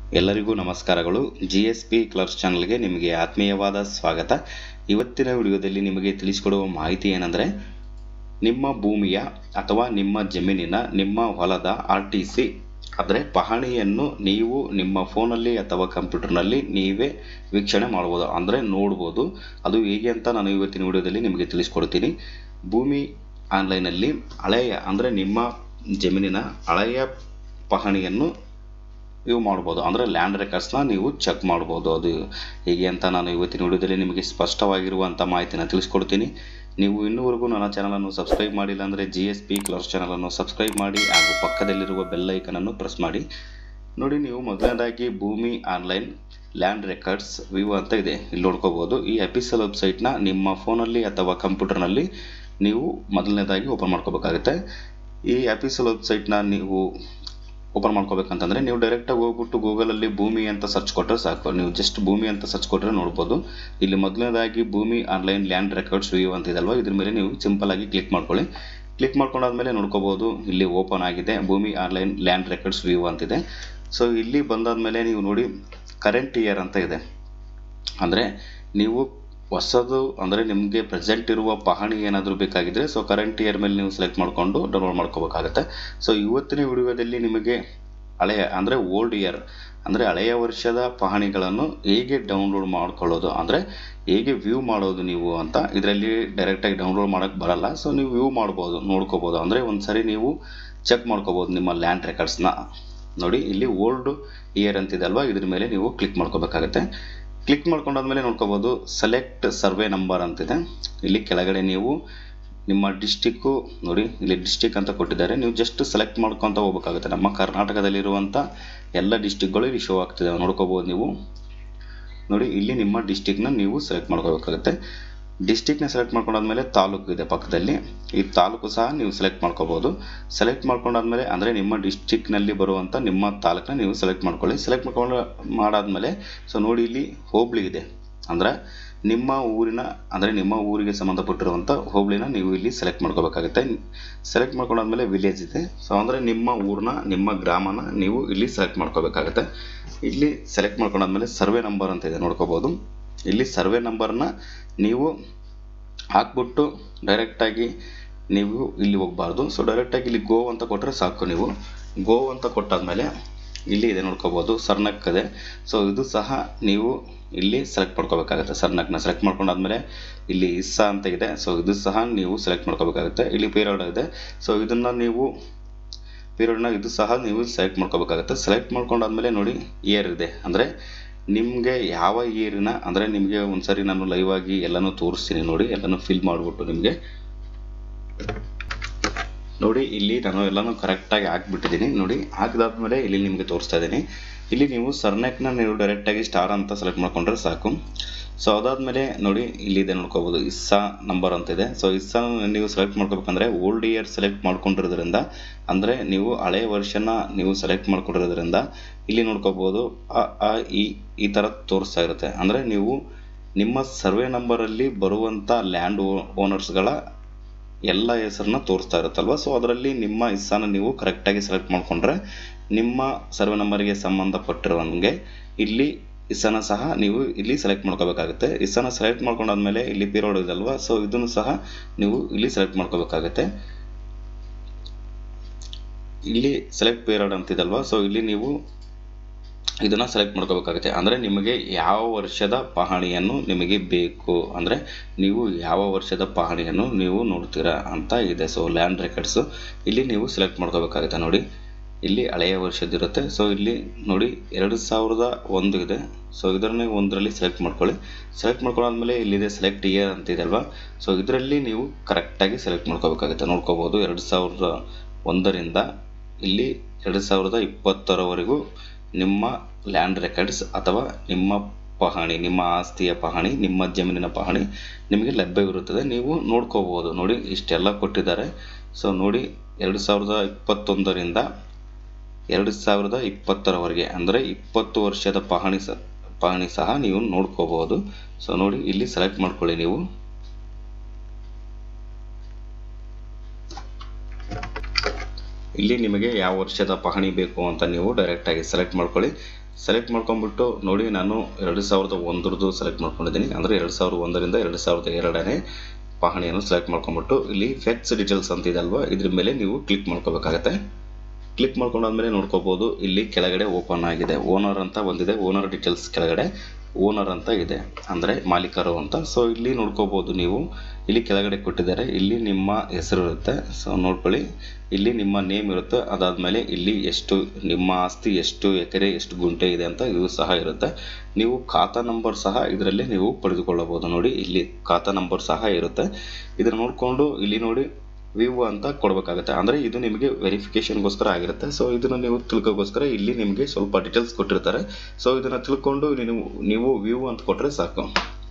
ಎಲ್ಲರಿಗೂ ನಮಸ್ಕಾರಗಳು G S P ಕ್ಲರ್ಸ್ ಚಾನಲ್ಗೆ ನಿಮಗೆ ಆತ್ಮೀಯವಾದ ಸ್ವಾಗತ ಇವತ್ತಿನ ವಿಡಿಯೋದಲ್ಲಿ ನಿಮಗೆ ತಿಳಿಸಿಕೊಡುವ ಮಾಹಿತಿ ಏನಂದರೆ ನಿಮ್ಮ ಭೂಮಿಯ ಅಥವಾ ನಿಮ್ಮ ಜಮೀನಿನ ನಿಮ್ಮ ಹೊಲದ ಆರ್ ಟಿ ಸಿ ಅಂದರೆ ಪಹಣಿಯನ್ನು ನೀವು ನಿಮ್ಮ ಫೋನಲ್ಲಿ ಅಥವಾ ಕಂಪ್ಯೂಟರ್ನಲ್ಲಿ ನೀವೇ ವೀಕ್ಷಣೆ ಮಾಡ್ಬೋದು ಅಂದರೆ ನೋಡ್ಬೋದು ಅದು ಹೇಗೆ ಅಂತ ನಾನು ಇವತ್ತಿನ ವಿಡಿಯೋದಲ್ಲಿ ನಿಮಗೆ ತಿಳಿಸ್ಕೊಡ್ತೀನಿ ಭೂಮಿ ಆನ್ಲೈನಲ್ಲಿ ಹಳೆಯ ಅಂದರೆ ನಿಮ್ಮ ಜಮೀನಿನ ಹಳೆಯ ಪಹಣಿಯನ್ನು ನೀವು ಮಾಡ್ಬೋದು ಅಂದರೆ ಲ್ಯಾಂಡ್ ರೆಕಾರ್ಡ್ಸ್ನ ನೀವು ಚೆಕ್ ಮಾಡ್ಬೋದು ಅದು ಹೇಗೆ ಅಂತ ನಾನು ಇವತ್ತಿನ ವಿಡಿಯೋದಲ್ಲಿ ನಿಮಗೆ ಸ್ಪಷ್ಟವಾಗಿರುವಂಥ ಮಾಹಿತಿನ ತಿಳಿಸ್ಕೊಡ್ತೀನಿ ನೀವು ಇನ್ನೂವರೆಗೂ ನನ್ನ ಚಾನಲನ್ನು ಸಬ್ಸ್ಕ್ರೈಬ್ ಮಾಡಿಲ್ಲ ಅಂದರೆ ಜಿ ಎಸ್ ಪಿ ಕ್ಲರ್ಸ್ ಚಾನಲನ್ನು ಸಬ್ಸ್ಕ್ರೈಬ್ ಮಾಡಿ ಹಾಗೂ ಪಕ್ಕದಲ್ಲಿರುವ ಬೆಲ್ ಐಕನನ್ನು ಪ್ರೆಸ್ ಮಾಡಿ ನೋಡಿ ನೀವು ಮೊದಲನೇದಾಗಿ ಭೂಮಿ ಆನ್ಲೈನ್ ಲ್ಯಾಂಡ್ ರೆಕಾರ್ಡ್ಸ್ ವ್ಯೂ ಅಂತ ಇದೆ ಇಲ್ಲಿ ನೋಡ್ಕೋಬೋದು ಈ ಅಫಿಷಿಯಲ್ ವೆಬ್ಸೈಟ್ನ ನಿಮ್ಮ ಫೋನಲ್ಲಿ ಅಥವಾ ಕಂಪ್ಯೂಟರ್ನಲ್ಲಿ ನೀವು ಮೊದಲನೇದಾಗಿ ಓಪನ್ ಮಾಡ್ಕೋಬೇಕಾಗುತ್ತೆ ಈ ಅಫಿಷಿಯಲ್ ವೆಬ್ಸೈಟ್ನ ನೀವು ಓಪನ್ ಮಾಡ್ಕೋಬೇಕಂತಂದ್ರೆ ನೀವು ಡೈರೆಕ್ಟಾಗಿ ಹೋಗ್ಬಿಟ್ಟು ಗೂಗಲಲ್ಲಿ ಭೂಮಿ ಅಂತ ಸರ್ಚ್ ಕೊಟ್ಟರೆ ಸಾಕು ನೀವು ಜಸ್ಟ್ ಭೂಮಿ ಅಂತ ಸರ್ಚ್ ಕೊಟ್ಟರೆ ನೋಡ್ಬೋದು ಇಲ್ಲಿ ಮೊದಲನೇದಾಗಿ ಭೂಮಿ ಆನ್ಲೈನ್ ಲ್ಯಾಂಡ್ ರೆಕಾರ್ಡ್ಸ್ ವ್ಯೂ ಅಂತ ಇದಲ್ವಾ ಇದ್ರ ಮೇಲೆ ನೀವು ಸಿಂಪಲ್ ಆಗಿ ಕ್ಲಿಕ್ ಮಾಡ್ಕೊಳ್ಳಿ ಕ್ಲಿಕ್ ಮಾಡ್ಕೊಂಡಾದ್ಮೇಲೆ ನೋಡ್ಕೋಬೋದು ಇಲ್ಲಿ ಓಪನ್ ಆಗಿದೆ Bhoomi online land records view ಅಂತಿದೆ ಸೊ ಇಲ್ಲಿ ಬಂದಾದ್ಮೇಲೆ ನೀವು ನೋಡಿ ಕರೆಂಟ್ ಇಯರ್ ಅಂತ ಇದೆ ಅಂದರೆ ನೀವು ಹೊಸದು ಅಂದರೆ ನಿಮಗೆ ಪ್ರೆಸೆಂಟ್ ಇರುವ ಪಹಣಿ ಏನಾದರೂ ಬೇಕಾಗಿದ್ದರೆ ಸೊ ಕರೆಂಟ್ ಇಯರ್ ಮೇಲೆ ನೀವು ಸೆಲೆಕ್ಟ್ ಮಾಡಿಕೊಂಡು ಡೌನ್ಲೋಡ್ ಮಾಡ್ಕೋಬೇಕಾಗುತ್ತೆ ಸೊ ಇವತ್ತಿನ ವಿಡಿಯೋದಲ್ಲಿ ನಿಮಗೆ ಹಳೆಯ ಅಂದರೆ ಓಲ್ಡ್ ಇಯರ್ ಅಂದರೆ ಹಳೆಯ ವರ್ಷದ ಪಹಣಿಗಳನ್ನು ಹೇಗೆ ಡೌನ್ಲೋಡ್ ಮಾಡ್ಕೊಳ್ಳೋದು ಅಂದರೆ ಹೇಗೆ ವ್ಯೂ ಮಾಡೋದು ನೀವು ಅಂತ ಇದರಲ್ಲಿ ಡೈರೆಕ್ಟಾಗಿ ಡೌನ್ಲೋಡ್ ಮಾಡೋಕ್ಕೆ ಬರಲ್ಲ ಸೊ ನೀವು ವ್ಯೂ ಮಾಡ್ಬೋದು ನೋಡ್ಕೋಬೋದು ಅಂದರೆ ಒಂದು ಸರಿ ನೀವು ಚೆಕ್ ಮಾಡ್ಕೋಬೋದು ನಿಮ್ಮ ಲ್ಯಾಂಡ್ ರೆಕಾರ್ಡ್ಸ್ನ ನೋಡಿ ಇಲ್ಲಿ ಓಲ್ಡ್ ಇಯರ್ ಅಂತಿದೆ ಅಲ್ವಾ ಇದ್ರ ಮೇಲೆ ನೀವು ಕ್ಲಿಕ್ ಮಾಡ್ಕೋಬೇಕಾಗುತ್ತೆ ಕ್ಲಿಕ್ ಮಾಡ್ಕೊಂಡಾದ್ಮೇಲೆ ನೋಡ್ಕೋಬೋದು ಸೆಲೆಕ್ಟ್ ಸರ್ವೆ ನಂಬರ್ ಅಂತಿದೆ ಇಲ್ಲಿ ಕೆಳಗಡೆ ನೀವು ನಿಮ್ಮ ಡಿಸ್ಟಿಕ್ಕು ನೋಡಿ ಇಲ್ಲಿ ಡಿಸ್ಟಿಕ್ ಅಂತ ಕೊಟ್ಟಿದ್ದಾರೆ ನೀವು ಜಸ್ಟ್ ಸೆಲೆಕ್ಟ್ ಮಾಡ್ಕೊತ ಹೋಗ್ಬೇಕಾಗುತ್ತೆ ನಮ್ಮ ಕರ್ನಾಟಕದಲ್ಲಿರುವಂಥ ಎಲ್ಲ ಡಿಸ್ಟಿಕ್ಗಳು ಇಲ್ಲಿ ಶೋ ಆಗ್ತಿದೆ ನೋಡ್ಕೋಬೋದು ನೀವು ನೋಡಿ ಇಲ್ಲಿ ನಿಮ್ಮ ಡಿಸ್ಟಿಕ್ನ ನೀವು ಸೆಲೆಕ್ಟ್ ಮಾಡ್ಕೋಬೇಕಾಗುತ್ತೆ ಡಿಸ್ಟಿಕ್ನ ಸೆಲೆಕ್ಟ್ ಮಾಡ್ಕೊಂಡಾದ್ಮೇಲೆ ತಾಲೂಕು ಇದೆ ಪಕ್ಕದಲ್ಲಿ ಈ ತಾಲೂಕು ಸಹ ನೀವು ಸೆಲೆಕ್ಟ್ ಮಾಡ್ಕೋಬೋದು ಸೆಲೆಕ್ಟ್ ಮಾಡ್ಕೊಂಡಾದ್ಮೇಲೆ ಅಂದರೆ ನಿಮ್ಮ ಡಿಸ್ಟಿಕ್ನಲ್ಲಿ ಬರುವಂಥ ನಿಮ್ಮ ತಾಲೂಕನ್ನ ನೀವು ಸೆಲೆಕ್ಟ್ ಮಾಡ್ಕೊಳ್ಳಿ ಸೆಲೆಕ್ಟ್ ಮಾಡ್ಕೊಂಡು ಮಾಡಾದ್ಮೇಲೆ ಸೊ ನೋಡಿ ಇಲ್ಲಿ ಹೋಬಳಿ ಇದೆ ಅಂದರೆ ನಿಮ್ಮ ಊರಿನ ಅಂದರೆ ನಿಮ್ಮ ಊರಿಗೆ ಸಂಬಂಧಪಟ್ಟಿರುವಂಥ ಹೋಬಳಿನ ನೀವು ಇಲ್ಲಿ ಸೆಲೆಕ್ಟ್ ಮಾಡ್ಕೋಬೇಕಾಗುತ್ತೆ ಸೆಲೆಕ್ಟ್ ಮಾಡ್ಕೊಂಡಾದ್ಮೇಲೆ ವಿಲೇಜ್ ಇದೆ ಸೊ ಅಂದರೆ ನಿಮ್ಮ ಊರನ್ನ ನಿಮ್ಮ ಗ್ರಾಮನ ನೀವು ಇಲ್ಲಿ ಸೆಲೆಕ್ಟ್ ಮಾಡ್ಕೋಬೇಕಾಗುತ್ತೆ ಇಲ್ಲಿ ಸೆಲೆಕ್ಟ್ ಮಾಡ್ಕೊಂಡಾದ್ಮೇಲೆ ಸರ್ವೆ ನಂಬರ್ ಅಂತ ಇದೆ ನೋಡ್ಕೋಬೋದು ಇಲ್ಲಿ ಸರ್ವೆ ನಂಬರ್ನ ನೀವು ಹಾಕ್ಬಿಟ್ಟು ಡೈರೆಕ್ಟಾಗಿ ನೀವು ಇಲ್ಲಿ ಹೋಗಬಾರ್ದು ಸೊ ಡೈರೆಕ್ಟಾಗಿ ಇಲ್ಲಿ ಗೋ ಅಂತ ಕೊಟ್ಟರೆ ಸಾಕು ನೀವು ಗೋ ಅಂತ ಕೊಟ್ಟಾದ್ಮೇಲೆ ಇಲ್ಲಿ ಇದೆ ನೋಡ್ಕೋಬೋದು ಸರ್ನಕ್ ಇದೆ ಸೊ ಇದು ಸಹ ನೀವು ಇಲ್ಲಿ ಸೆಲೆಕ್ಟ್ ಮಾಡ್ಕೋಬೇಕಾಗುತ್ತೆ ಸರ್ನಕ್ನ ಸೆಲೆಕ್ಟ್ ಮಾಡ್ಕೊಂಡಾದ್ಮೇಲೆ ಇಲ್ಲಿ ಇಸ್ಸಾ ಅಂತ ಇದೆ ಸೊ ಇದು ಸಹ ನೀವು ಸೆಲೆಕ್ಟ್ ಮಾಡ್ಕೋಬೇಕಾಗುತ್ತೆ ಇಲ್ಲಿ ಪೀರಿಯಡ್ ಇದೆ ಸೊ ಇದನ್ನು ನೀವು ಪೀರಿಯಡ್ನ ಇದು ಸಹ ನೀವು ಸೆಲೆಕ್ಟ್ ಮಾಡ್ಕೋಬೇಕಾಗುತ್ತೆ ಸೆಲೆಕ್ಟ್ ಮಾಡ್ಕೊಂಡಾದ್ಮೇಲೆ ನೋಡಿ ಇಯರ್ ಇದೆ ಅಂದರೆ ನಿಮಗೆ ಯಾವ ಇಯರಿನ ಅಂದರೆ ನಿಮಗೆ ಒಂದ್ಸರಿ ನಾನು ಲೈವ್ ಆಗಿ ಎಲ್ಲನೂ ತೋರಿಸ್ತೀನಿ ನೋಡಿ ಎಲ್ಲನೂ ಫಿಲ್ ಮಾಡಿಬಿಟ್ಟು ನಿಮಗೆ ನೋಡಿ ಇಲ್ಲಿ ನಾನು ಎಲ್ಲನೂ ಕರೆಕ್ಟಾಗಿ ಹಾಕ್ಬಿಟ್ಟಿದ್ದೀನಿ ನೋಡಿ ಹಾಕಿದಾದ್ಮೇಲೆ ಇಲ್ಲಿ ನಿಮಗೆ ತೋರಿಸ್ತಾ ಇದ್ದೀನಿ ಇಲ್ಲಿ ನೀವು ಸರ್ನೆಕ್ನ ನೀವು ಡೈರೆಕ್ಟಾಗಿ ಸ್ಟಾರ್ ಅಂತ ಸೆಲೆಕ್ಟ್ ಮಾಡ್ಕೊಂಡ್ರೆ ಸಾಕು ಸೊ ಅದಾದಮೇಲೆ ನೋಡಿ ಇಲ್ಲಿದೆ ನೋಡ್ಕೋಬೋದು ಇಸ್ಸಾ ನಂಬರ್ ಅಂತ ಇದೆ ಸೊ ಇಸ್ಸಾ ನೀವು ಸೆಲೆಕ್ಟ್ ಮಾಡ್ಕೋಬೇಕಂದ್ರೆ ಓಲ್ಡ್ ಇಯರ್ ಸೆಲೆಕ್ಟ್ ಮಾಡ್ಕೊಂಡಿರೋದ್ರಿಂದ ಅಂದರೆ ನೀವು ಹಳೆಯ ವರ್ಷನ ನೀವು ಸೆಲೆಕ್ಟ್ ಮಾಡ್ಕೊಂಡಿರೋದ್ರಿಂದ ಇಲ್ಲಿ ನೋಡ್ಕೋಬೋದು ಅ ಆ ಇ ಈ ಥರ ತೋರಿಸ್ತಾ ಇರುತ್ತೆ ಅಂದರೆ ನೀವು ನಿಮ್ಮ ಸರ್ವೆ ನಂಬರಲ್ಲಿ ಬರುವಂಥ ಲ್ಯಾಂಡ್ ಓನರ್ಸ್ಗಳ ಎಲ್ಲ ಹೆಸರನ್ನ ತೋರಿಸ್ತಾ ಇರುತ್ತಲ್ವ ಸೊ ಅದರಲ್ಲಿ ನಿಮ್ಮ ಇಸ್ಸಾನ ನೀವು ಕರೆಕ್ಟಾಗಿ ಸೆಲೆಕ್ಟ್ ಮಾಡಿಕೊಂಡ್ರೆ ನಿಮ್ಮ ಸರ್ವೆ ನಂಬರ್ಗೆ ಸಂಬಂಧಪಟ್ಟಿರುವಂಗೆ ಇಲ್ಲಿ ಇಸ್ಸನ ಸಹ ನೀವು ಇಲ್ಲಿ ಸೆಲೆಕ್ಟ್ ಮಾಡ್ಕೋಬೇಕಾಗುತ್ತೆ ಇಸ್ಸನ ಸೆಲೆಕ್ಟ್ ಮಾಡ್ಕೊಂಡಾದ್ಮೇಲೆ ಇಲ್ಲಿ ಪೀರಿಯಡ್ ಇದಲ್ವಾ ಸೊ ಇದನ್ನು ಸಹ ನೀವು ಇಲ್ಲಿ ಸೆಲೆಕ್ಟ್ ಮಾಡ್ಕೋಬೇಕಾಗುತ್ತೆ ಇಲ್ಲಿ ಸೆಲೆಕ್ಟ್ ಪೀರಿಯಡ್ ಅಂತಿದಲ್ವಾ ಸೊ ಇಲ್ಲಿ ನೀವು ಇದನ್ನು ಸೆಲೆಕ್ಟ್ ಮಾಡ್ಕೋಬೇಕಾಗುತ್ತೆ ಅಂದರೆ ನಿಮಗೆ ಯಾವ ವರ್ಷದ ಪಹಣಿಯನ್ನು ನಿಮಗೆ ಬೇಕು ಅಂದರೆ ನೀವು ಯಾವ ವರ್ಷದ ಪಹಣಿಯನ್ನು ನೀವು ನೋಡ್ತೀರಾ ಅಂತ ಇದೆ ಸೊ ಲ್ಯಾಂಡ್ ರೆಕಾರ್ಡ್ಸು ಇಲ್ಲಿ ನೀವು ಸೆಲೆಕ್ಟ್ ಮಾಡ್ಕೋಬೇಕಾಗುತ್ತೆ ನೋಡಿ ಇಲ್ಲಿ ಹಳೆಯ ವರ್ಷದಿರುತ್ತೆ ಸೊ ಇಲ್ಲಿ ನೋಡಿ ಎರಡು ಸಾವಿರದ ಒಂದು ಇದೆ ಸೊ ಇದರಲ್ಲಿ ಒಂದರಲ್ಲಿ ಸೆಲೆಕ್ಟ್ ಮಾಡ್ಕೊಳ್ಳಿ ಸೆಲೆಕ್ಟ್ ಮಾಡ್ಕೊಂಡಾದ್ಮೇಲೆ ಇಲ್ಲಿದೆ ಸೆಲೆಕ್ಟ್ ಇಯರ್ ಅಂತಿದೆ ಅಲ್ವಾ ಸೊ ಇದರಲ್ಲಿ ನೀವು ಕರೆಕ್ಟಾಗಿ ಸೆಲೆಕ್ಟ್ ಮಾಡ್ಕೋಬೇಕಾಗುತ್ತೆ ನೋಡ್ಕೋಬೋದು ಎರಡು ಸಾವಿರದ ಒಂದರಿಂದ ಇಲ್ಲಿ ಎರಡು ಸಾವಿರದ ಇಪ್ಪತ್ತರವರೆಗೂ ನಿಮ್ಮ ಲ್ಯಾಂಡ್ ರೆಕಾರ್ಡ್ಸ್ ಅಥವಾ ನಿಮ್ಮ ಪಹಣಿ ನಿಮ್ಮ ಆಸ್ತಿಯ ಪಹಣಿ ನಿಮ್ಮ ಜಮೀನಿನ ಪಹಣಿ ನಿಮಗೆ ಲಭ್ಯವಿರುತ್ತದೆ ನೀವು ನೋಡ್ಕೋಬೋದು ನೋಡಿ ಇಷ್ಟೆಲ್ಲ ಕೊಟ್ಟಿದ್ದಾರೆ ಸೊ ನೋಡಿ ಎರಡು ಸಾವಿರದ ಇಪ್ಪತ್ತೊಂದರಿಂದ ಎರಡು ಸಾವಿರದ ಇಪ್ಪತ್ತರವರೆಗೆ ಅಂದರೆ ಇಪ್ಪತ್ತು ವರ್ಷದ ಪಹಣಿ ಸ ಪಹಣಿ ಸಹ ನೀವು ನೋಡ್ಕೋಬಹುದು ಸೊ ನೋಡಿ ಇಲ್ಲಿ ಸೆಲೆಕ್ಟ್ ಮಾಡ್ಕೊಳ್ಳಿ ನೀವು ಇಲ್ಲಿ ನಿಮಗೆ ಯಾವ ವರ್ಷದ ಪಹಣಿ ಬೇಕು ಅಂತ ನೀವು ಡೈರೆಕ್ಟಾಗಿ ಸೆಲೆಕ್ಟ್ ಮಾಡ್ಕೊಳ್ಳಿ ಸೆಲೆಕ್ಟ್ ಮಾಡ್ಕೊಂಡ್ಬಿಟ್ಟು ನೋಡಿ ನಾನು ಎರಡು ಸಾವಿರದ ಒಂದರದ್ದು ಸೆಲೆಕ್ಟ್ ಮಾಡ್ಕೊಂಡಿದ್ದೀನಿ ಅಂದರೆ ಎರಡು ಸಾವಿರದ ಒಂದರಿಂದ ಎರಡು ಸಾವಿರದ ಎರಡನೇ ಪಹಣಿಯನ್ನು ಸೆಲೆಕ್ಟ್ ಮಾಡ್ಕೊಂಡ್ಬಿಟ್ಟು ಇಲ್ಲಿ ಫೆಕ್ಸ್ ಡೀಟೇಲ್ಸ್ ಅಂತ ಇದೆ ಅಲ್ವಾ ಇದ್ರ ಮೇಲೆ ನೀವು ಕ್ಲಿಕ್ ಮಾಡ್ಕೋಬೇಕಾಗತ್ತೆ ಕ್ಲಿಕ್ ಮಾಡ್ಕೊಂಡಾದ್ಮೇಲೆ ನೋಡ್ಕೋಬಹುದು ಇಲ್ಲಿ ಕೆಳಗಡೆ ಓಪನ್ ಆಗಿದೆ ಓನರ್ ಅಂತ ಬಂದಿದೆ ಓನರ್ ಡೀಟೇಲ್ಸ್ ಕೆಳಗಡೆ ಓನರ್ ಅಂತ ಇದೆ ಅಂದರೆ ಮಾಲೀಕರು ಅಂತ ಸೊ ಇಲ್ಲಿ ನೋಡ್ಕೋಬಹುದು ನೀವು ಇಲ್ಲಿ ಕೆಳಗಡೆ ಕೊಟ್ಟಿದ್ದಾರೆ ಇಲ್ಲಿ ನಿಮ್ಮ ಹೆಸರು ಇರುತ್ತೆ ಸೊ ನೋಡ್ಕೊಳ್ಳಿ ಇಲ್ಲಿ ನಿಮ್ಮ ನೇಮ್ ಇರುತ್ತೆ ಅದಾದಮೇಲೆ ಇಲ್ಲಿ ಎಷ್ಟು ನಿಮ್ಮ ಆಸ್ತಿ ಎಷ್ಟು ಎಕರೆ ಎಷ್ಟು ಗುಂಟೆ ಇದೆ ಅಂತ ಇದು ಸಹ ಇರುತ್ತೆ ನೀವು ಖಾತಾ ನಂಬರ್ ಸಹ ಇದರಲ್ಲಿ ನೀವು ಪಡೆದುಕೊಳ್ಳಬಹುದು ನೋಡಿ ಇಲ್ಲಿ ಖಾತಾ ನಂಬರ್ ಸಹ ಇರುತ್ತೆ ಇದನ್ನು ನೋಡಿಕೊಂಡು ಇಲ್ಲಿ ನೋಡಿ ವ್ಯೂ ಅಂತ ಕೊಡಬೇಕಾಗುತ್ತೆ ಅಂದರೆ ಇದು ನಿಮಗೆ ವೆರಿಫಿಕೇಶನ್ಗೋಸ್ಕರ ಆಗಿರುತ್ತೆ ಸೊ ಇದನ್ನು ನೀವು ತಿಳ್ಕೋಗೋಸ್ಕರ ಇಲ್ಲಿ ನಿಮಗೆ ಸ್ವಲ್ಪ ಡೀಟೇಲ್ಸ್ ಕೊಟ್ಟಿರ್ತಾರೆ ಸೊ ಇದನ್ನು ತಿಳ್ಕೊಂಡು ನೀವು ನೀವು ವ್ಯೂ ಅಂತ ಕೊಟ್ಟರೆ ಸಾಕು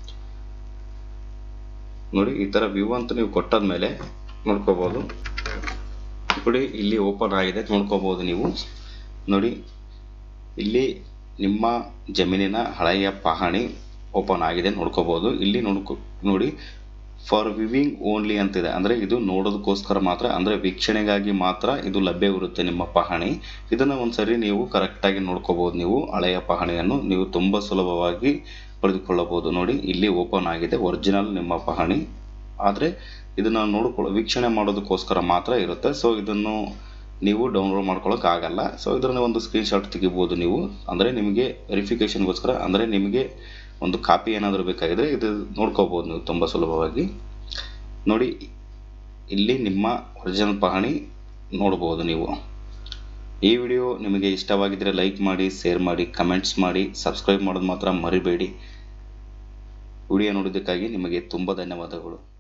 ನೋಡಿ ಈ ಥರ ವ್ಯೂ ಅಂತ ನೀವು ಕೊಟ್ಟಾದ್ಮೇಲೆ ನೋಡ್ಕೋಬೋದು ನೋಡಿ ಇಲ್ಲಿ ಓಪನ್ ಆಗಿದೆ ನೋಡ್ಕೋಬೋದು ನೀವು ನೋಡಿ ಇಲ್ಲಿ ನಿಮ್ಮ ಜಮೀನಿನ ಹಳೆಯ ಪಹಣಿ ಓಪನ್ ಆಗಿದೆ ನೋಡ್ಕೋಬೋದು ಇಲ್ಲಿ ನೋಡ್ಕೊ ನೋಡಿ ಫಾರ್ ವಿವಿಂಗ್ ಓನ್ಲಿ ಅಂತಿದೆ ಅಂದರೆ ಇದು ನೋಡೋದಕ್ಕೋಸ್ಕರ ಮಾತ್ರ ಅಂದರೆ ವೀಕ್ಷಣೆಗಾಗಿ ಮಾತ್ರ ಇದು ಲಭ್ಯವಿರುತ್ತೆ ನಿಮ್ಮ ಪಹಣಿ ಇದನ್ನು ಒಂದ್ಸರಿ ನೀವು ಕರೆಕ್ಟಾಗಿ ನೋಡ್ಕೋಬೋದು ನೀವು ಹಳೆಯ ಪಹಣಿಯನ್ನು ನೀವು ತುಂಬ ಸುಲಭವಾಗಿ ಪಡೆದುಕೊಳ್ಳಬಹುದು ನೋಡಿ ಇಲ್ಲಿ ಓಪನ್ ಆಗಿದೆ ಒರಿಜಿನಲ್ ನಿಮ್ಮ ಪಹಣಿ ಆದರೆ ಇದನ್ನು ನೋಡ್ಕೊಳ್ಳೋ ವೀಕ್ಷಣೆ ಮಾಡೋದಕ್ಕೋಸ್ಕರ ಮಾತ್ರ ಇರುತ್ತೆ ಸೊ ಇದನ್ನು ನೀವು ಡೌನ್ಲೋಡ್ ಮಾಡ್ಕೊಳ್ಳೋಕೆ ಆಗಲ್ಲ ಸೊ ಇದನ್ನು ಒಂದು ಸ್ಕ್ರೀನ್ಶಾಟ್ ತೆಗಿಬೋದು ನೀವು ಅಂದರೆ ನಿಮಗೆ ವೆರಿಫಿಕೇಷನ್ಗೋಸ್ಕರ ಅಂದರೆ ನಿಮಗೆ ಒಂದು ಕಾಪಿ ಏನಾದರೂ ಬೇಕಾಗಿದ್ರೆ ಇದು ನೋಡ್ಕೋಬೋದು ನೀವು ತುಂಬ ಸುಲಭವಾಗಿ ನೋಡಿ ಇಲ್ಲಿ ನಿಮ್ಮ ಒರಿಜಿನಲ್ ಪಹಣಿ ನೋಡ್ಬೋದು ನೀವು ಈ ವಿಡಿಯೋ ನಿಮಗೆ ಇಷ್ಟವಾಗಿದ್ದರೆ ಲೈಕ್ ಮಾಡಿ ಶೇರ್ ಮಾಡಿ ಕಮೆಂಟ್ಸ್ ಮಾಡಿ ಸಬ್ಸ್ಕ್ರೈಬ್ ಮಾಡೋದು ಮಾತ್ರ ಮರಿಬೇಡಿ ವಿಡಿಯೋ ನೋಡೋದಕ್ಕಾಗಿ ನಿಮಗೆ ತುಂಬ ಧನ್ಯವಾದಗಳು